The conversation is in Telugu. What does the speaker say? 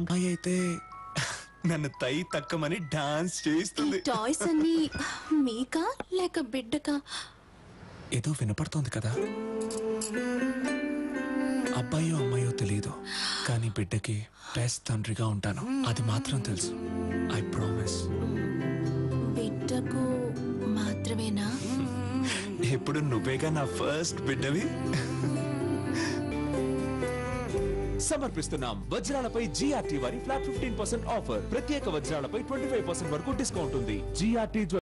అమ్మాయి అయితే నన్ను తై తక్కమని డాన్స్ ఈ చేస్తుంది టాయ్స్ అన్ని మీకా లేక బిడ్డకా ఏదో వినపడుతోంది కదా అబ్బాయో అమ్మాయో తెలియదు కానీ బిడ్డకి బెస్ట్ తండ్రిగా ఉంటాను అది మాత్రం తెలుసు ఐ ప్రామిస్ బిడ్డకు మాత్రమేనా ఎప్పుడు నువ్వేగా నా ఫస్ట్ బిడ్డవి సమర్పిస్తున్నాం వజ్రాలపై జిఆర్టీ వారి ఫ్లాట్ ఫిఫ్టీన్ పర్సెంట్ ఆఫర్ ప్రత్యేక వజ్రాలపై ట్వంటీ ఫైవ్ పర్సెంట్ వరకు డిస్కౌంట్ ఉంది జిఆర్టీ